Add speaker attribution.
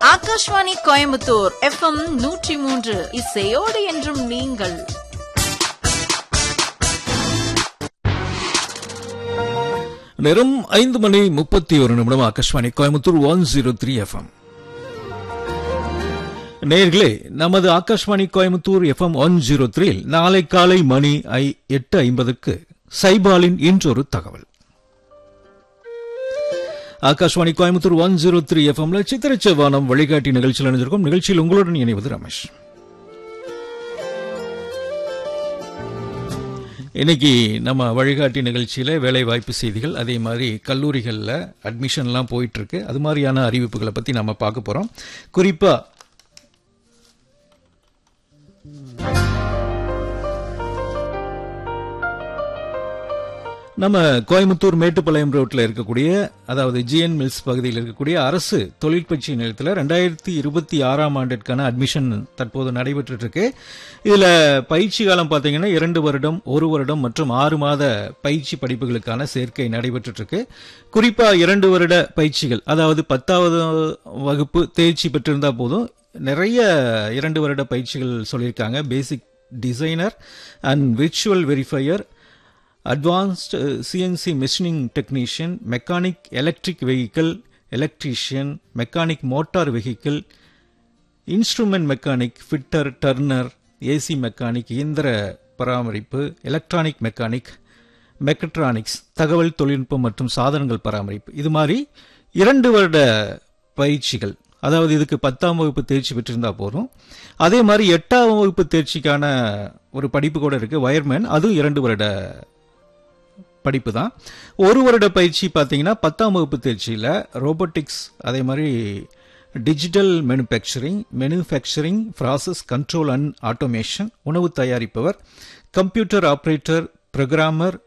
Speaker 1: Akashvani Coimbatore FM நூற்றி மூன்று இசையோடு என்றும் நீங்கள்
Speaker 2: நேரம் ஐந்து மணி முப்பத்தி ஒரு நிமிடம் Akashvani Coimbatore one zero three FM நேர்களே நமது Akashvani Coimbatore FM one zero த்ரீல் நாளை காலை மணி ஐ எட்டு ஐம்பதுக்கு சைபாலின் இன்றொரு தகவல் Akashvani Coimbatore one zero three எஃப்எம்ல சித்திரச்சவானம் வழிகாட்டி நிகழ்ச்சியில் இணைஞ்சிருக்கும் நிகழ்ச்சியில் உங்களுடன் இணைவது ரமேஷ் இன்னைக்கு நம்ம வழிகாட்டி நிகழ்ச்சியில் வேலை வாய்ப்பு செய்திகள் அதே மாதிரி கல்லூரிகளில் அட்மிஷன்லாம் போயிட்டு இருக்கு அது மாதிரியான அறிவிப்புகளை பற்றி நம்ம பார்க்க போகிறோம் குறிப்பாக நம்ம கோயம்புத்தூர் மேட்டுப்பாளையம் ரோட்டில் இருக்கக்கூடிய அதாவது ஜிஎன் மில்ஸ் பகுதியில் இருக்கக்கூடிய அரசு தொழிற்பயிற்சி நிலையத்தில் ரெண்டாயிரத்தி இருபத்தி ஆறாம் ஆண்டிற்கான அட்மிஷன் தற்போது நடைபெற்று இருக்கு இதில் பயிற்சி காலம் பார்த்தீங்கன்னா இரண்டு வருடம் ஒரு வருடம் மற்றும் ஆறு மாத பயிற்சி படிப்புகளுக்கான சேர்க்கை நடைபெற்று இருக்கு குறிப்பாக இரண்டு வருட பயிற்சிகள் அதாவது பத்தாவது வகுப்பு தேர்ச்சி பெற்றிருந்தா போதும் நிறைய இரண்டு வருட பயிற்சிகள் சொல்லியிருக்காங்க basic designer and virtual verifier advanced CNC machining technician mechanic electric vehicle electrician mechanic motor vehicle instrument mechanic fitter turner AC mechanic இயந்திர பராமரிப்பு எலக்ட்ரானிக் மெக்கானிக் மெக்கட்ரானிக்ஸ் தகவல் தொழில்நுட்பம் மற்றும் சாதனங்கள் பராமரிப்பு இது மாதிரி இரண்டு வருட பயிற்சிகள் அதாவது இதுக்கு பத்தாம் வகுப்பு தேர்ச்சி பெற்றிருந்தா போதும் அதே மாதிரி எட்டாம் வகுப்பு தேர்ச்சிக்கான ஒரு படிப்பு கூட இருக்கு வயர்மேன் அதுவும் இரண்டு வருட படிப்பு தான் ஒரு வருட பயிற்சி பார்த்தீங்கன்னா பத்தாம் வகுப்பு தேர்ச்சியில் ரோபோட்டிக்ஸ் அதே மாதிரி digital manufacturing manufacturing process control and automation உணவு தயாரிப்பவர் கம்ப்யூட்டர் ஆப்ரேட்டர் ப்ரோக்ராமர்